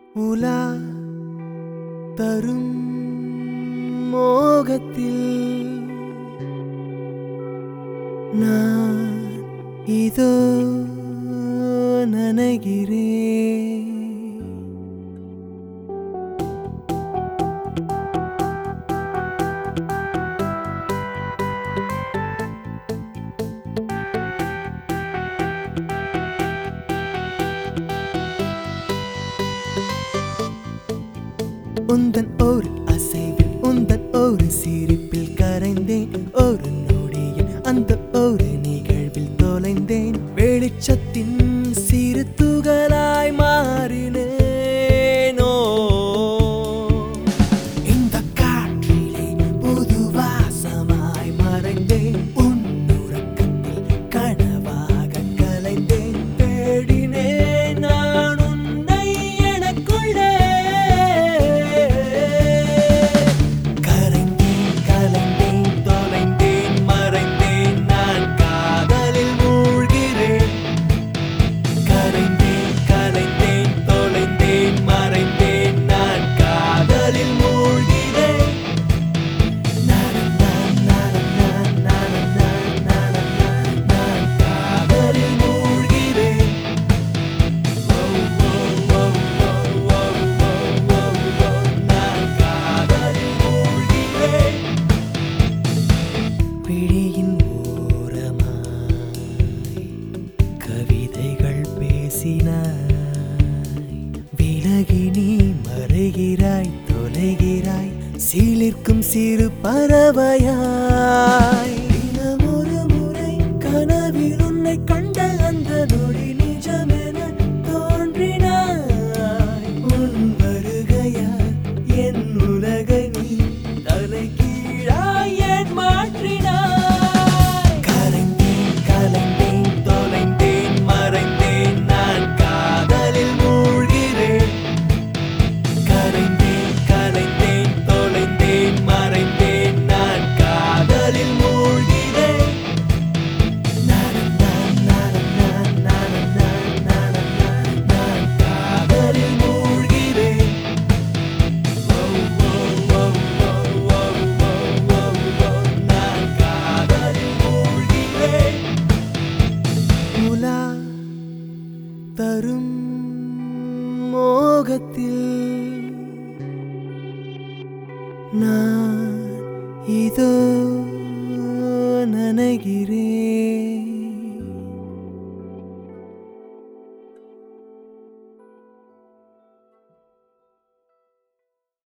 உலா தரும் மோகத்தில் நான் இதோ நனைகிறேன் உந்தன் ஒரு அசைவில் உந்தன் ஒரு சிரிப்பில் கரைந்தேன் ஒரு நொடியில் அந்த ஒரு நிகழ்வில் தொலைந்தேன் வெளிச்சத்தின் சிறு துகளாய் மாறினேனோ இந்த காற்றிலே புது வாசமாய் மறைந்தேன் உன் உறக்கத்தில் கனவாக கலைந்தேன் தேடினேன் நான் உன்னை எனக்குள்ளே கரைந்தேன் கலைந்தேன் தொலைந்தேன் மறைந்தேன் நான் காதலில் மூழ்கிறேன் கரைந்தேன் கலைந்தேன் தொலைந்தேன் மறைந்தேன் நான் காதலில் மூழ்கிறேன் நான் நான் நான் நான் நான் நான் நான் நான் காதலில் மூழ்கிறேன் ஓ ஓ ஓ ஓ ஓ ஓ ஓ நான் காதலில் மூழ்கிறேன் விழியின் ஓரமாய் கவிதைகள் பேசினாய் விலகி நீ மறைகிறாய் தொலைகிறாய் சீலிர்க்கும் சிறு பறவையாய் தினமொரு முறை கனவில் உன்னை கண்ட அந்த நொடி நிஜமென தோன்றினாய் உன் வருகையால் என் உலகை நீ தலைகீழாய் ஏன் மாற்றினாய் கரைந்தேன் கலைந்தேன் தொலைந்தேன் மறைந்தேன் நான் காதலில் மூழ்கிறேன் கரைந்தேன் கலைந்தேன் தொலைந்தேன் மறைந்தேன் நான் காதலில் மூழ்கிறேன் நான் நான் நான் நான் நான் நான் நான் நான் காதலில் மூழ்கிறேன் ஓ ஓ ஓ ஓ ஓ ஓ ஓ ஓ நான் காதலில் மூழ்கிறேன் உலா தரும் மோகத்தில் நான் இதோ நனைகிறேன்